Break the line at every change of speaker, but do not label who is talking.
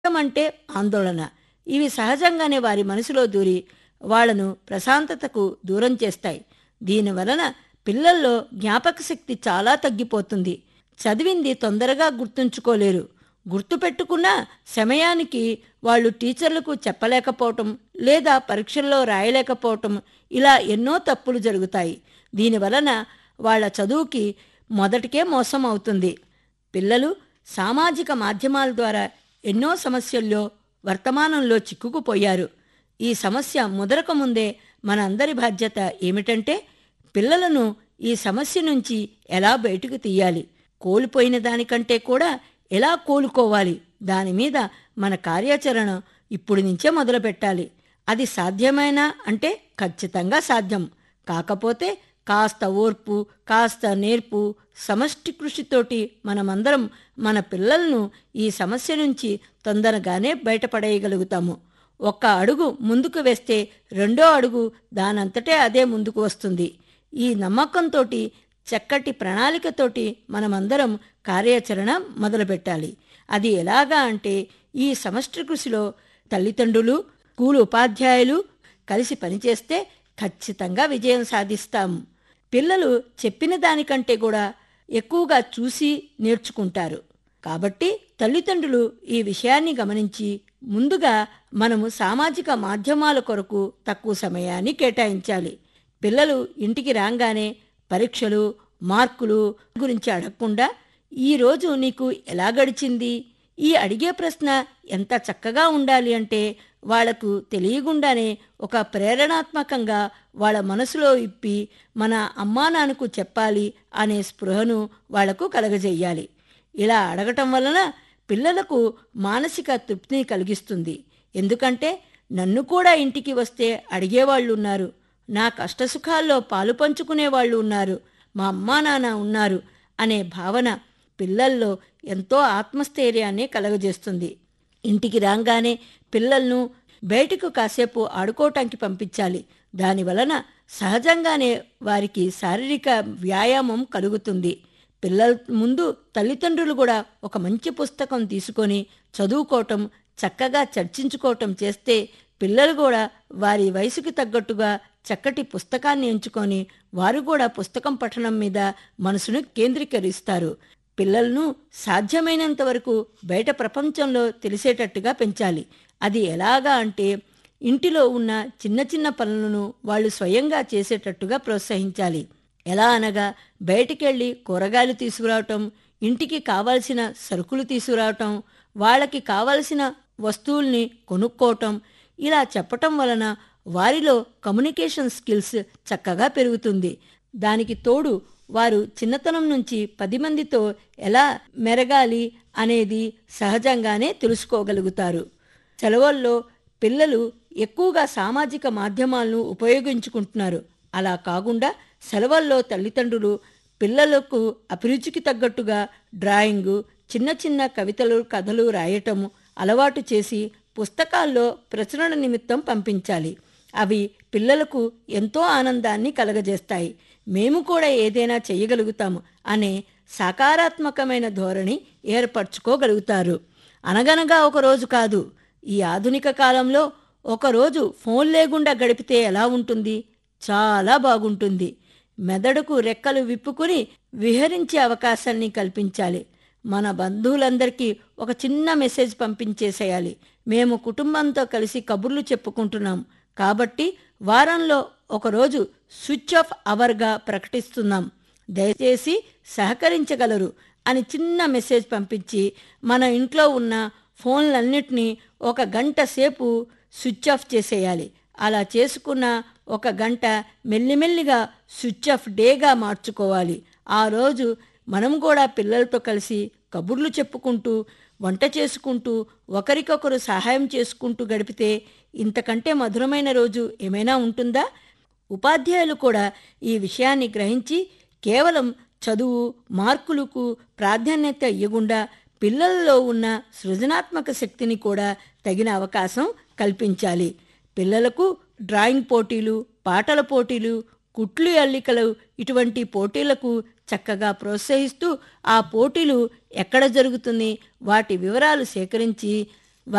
అంటే ఆందోళన ఇవి సహజంగానే వారి మనసులో దూరి వాళ్లను ప్రశాంతతకు దూరం చేస్తాయి దీనివలన పిల్లల్లో జ్ఞాపక శక్తి చాలా తగ్గిపోతుంది చదివింది తొందరగా గుర్తుంచుకోలేరు గుర్తుపెట్టుకున్నా సమయానికి వాళ్ళు టీచర్లకు చెప్పలేకపోవటం లేదా పరీక్షల్లో రాయలేకపోవటం ఇలా ఎన్నో తప్పులు జరుగుతాయి దీనివలన వాళ్ళ చదువుకి మొదటికే మోసం అవుతుంది పిల్లలు సామాజిక మాధ్యమాల ద్వారా ఎన్నో సమస్యల్లో వర్తమానంలో చిక్కుకుపోయారు ఈ సమస్య ముదరక ముందే మనందరి బాధ్యత ఏమిటంటే పిల్లలను ఈ సమస్య నుంచి ఎలా బయటకు తీయాలి కోల్పోయిన దానికంటే కూడా ఎలా కోలుకోవాలి దాని మీద మన కార్యాచరణ ఇప్పుడు నుంచే మొదలుపెట్టాలి అది సాధ్యమేనా అంటే ఖచ్చితంగా సాధ్యం కాకపోతే కాస్త ఓర్పు కాస్త నేర్పు సమష్టి కృషితోటి మనమందరం మన పిల్లలను ఈ సమస్య నుంచి తొందరగానే బయటపడేయగలుగుతాము ఒక్క అడుగు ముందుకు వేస్తే రెండో అడుగు దానంతటే అదే ముందుకు వస్తుంది ఈ నమ్మకంతో చక్కటి ప్రణాళికతోటి మనమందరం కార్యాచరణ మొదలుపెట్టాలి అది ఎలాగా అంటే ఈ సమష్టి కృషిలో తల్లిదండ్రులు స్కూలు ఉపాధ్యాయులు కలిసి పనిచేస్తే ఖచ్చితంగా విజయం సాధిస్తాం పిల్లలు చెప్పిన దానికంటే కూడా ఎక్కువగా చూసి నేర్చుకుంటారు కాబట్టి తల్లిదండ్రులు ఈ విషయాన్ని గమనించి ముందుగా మనము సామాజిక మాధ్యమాల కొరకు తక్కువ సమయాన్ని కేటాయించాలి పిల్లలు ఇంటికి రాగానే పరీక్షలు మార్కులు గురించి అడగకుండా ఈరోజు నీకు ఎలా గడిచింది ఈ అడిగే ప్రశ్న ఎంత చక్కగా ఉండాలి అంటే వాళ్లకు తెలియకుండానే ఒక ప్రేరణాత్మకంగా వాళ్ళ మనసులో ఇప్పి మన అమ్మా నాన్నకు చెప్పాలి అనే స్పృహను వాళ్లకు కలగజేయాలి ఇలా అడగటం వలన పిల్లలకు మానసిక తృప్తిని కలిగిస్తుంది ఎందుకంటే నన్ను కూడా ఇంటికి వస్తే అడిగేవాళ్ళు ఉన్నారు నా కష్టసుఖాల్లో పాలు పంచుకునే వాళ్ళు ఉన్నారు మా అమ్మా నాన్న ఉన్నారు అనే భావన పిల్లల్లో ఎంతో ఆత్మస్థైర్యాన్ని కలగజేస్తుంది ఇంటికి రాగానే పిల్లలను బయటకు కాసేపు ఆడుకోవటానికి పంపించాలి దానివలన సహజంగానే వారికి శారీరక వ్యాయామం కలుగుతుంది పిల్లల ముందు తల్లిదండ్రులు కూడా ఒక మంచి పుస్తకం తీసుకొని చదువుకోవటం చక్కగా చర్చించుకోవటం చేస్తే పిల్లలు కూడా వారి వయసుకు తగ్గట్టుగా చక్కటి పుస్తకాన్ని ఎంచుకొని వారు కూడా పుస్తకం పఠనం మీద మనసును కేంద్రీకరిస్తారు పిల్లలను సాధ్యమైనంత వరకు బయట ప్రపంచంలో తెలిసేటట్టుగా పెంచాలి అది ఎలాగా అంటే ఇంటిలో ఉన్న చిన్న చిన్న పనులను వాళ్ళు స్వయంగా చేసేటట్టుగా ప్రోత్సహించాలి ఎలా అనగా బయటికెళ్ళి కూరగాయలు తీసుకురావటం ఇంటికి కావాల్సిన సరుకులు తీసుకురావటం వాళ్ళకి కావలసిన వస్తువుల్ని కొనుక్కోవటం ఇలా చెప్పటం వలన వారిలో కమ్యూనికేషన్ స్కిల్స్ చక్కగా పెరుగుతుంది దానికి తోడు వారు చిన్నతనం నుంచి పది మందితో ఎలా మెరగాలి అనేది సహజంగానే తెలుసుకోగలుగుతారు సెలవుల్లో పిల్లలు ఎక్కువగా సామాజిక మాధ్యమాలను ఉపయోగించుకుంటున్నారు అలా కాకుండా సెలవుల్లో తల్లిదండ్రులు పిల్లలకు అభిరుచికి తగ్గట్టుగా డ్రాయింగు చిన్న చిన్న కవితలు కథలు రాయటం అలవాటు చేసి పుస్తకాల్లో ప్రచురణ నిమిత్తం పంపించాలి అవి పిల్లలకు ఎంతో ఆనందాన్ని కలగజేస్తాయి మేము కూడా ఏదైనా చేయగలుగుతాము అనే సకారాత్మకమైన ధోరణి ఏర్పరచుకోగలుగుతారు అనగనగా ఒక రోజు కాదు ఈ ఆధునిక కాలంలో ఒకరోజు ఫోన్ లేకుండా గడిపితే ఎలా ఉంటుంది చాలా బాగుంటుంది మెదడుకు రెక్కలు విప్పుకుని విహరించే అవకాశాన్ని కల్పించాలి మన బంధువులందరికీ ఒక చిన్న మెసేజ్ పంపించేసేయాలి మేము కుటుంబంతో కలిసి కబుర్లు చెప్పుకుంటున్నాం కాబట్టి వారంలో ఒకరోజు స్విచ్ ఆఫ్ అవర్గా ప్రకటిస్తున్నాం దయచేసి సహకరించగలరు అని చిన్న మెసేజ్ పంపించి మన ఇంట్లో ఉన్న ఫోన్లన్నిటినీ ఒక గంట సేపు స్విచ్ ఆఫ్ చేసేయాలి అలా చేసుకున్న ఒక గంట మెల్లిమెల్లిగా స్విచ్ ఆఫ్ డేగా మార్చుకోవాలి ఆ రోజు మనం కూడా పిల్లలతో కలిసి కబుర్లు చెప్పుకుంటూ వంట చేసుకుంటూ ఒకరికొకరు సహాయం చేసుకుంటూ గడిపితే ఇంతకంటే మధురమైన రోజు ఏమైనా ఉంటుందా ఉపాధ్యాయులు కూడా ఈ విషయాన్ని గ్రహించి కేవలం చదువు మార్కులకు ప్రాధాన్యత ఇవ్వకుండా పిల్లలలో ఉన్న సృజనాత్మక శక్తిని కూడా తగిన అవకాశం కల్పించాలి పిల్లలకు డ్రాయింగ్ పోటీలు పాటల పోటీలు కుట్లు అల్లికలు ఇటువంటి పోటీలకు చక్కగా ప్రోత్సహిస్తూ ఆ పోటీలు ఎక్కడ జరుగుతుంది వాటి వివరాలు సేకరించి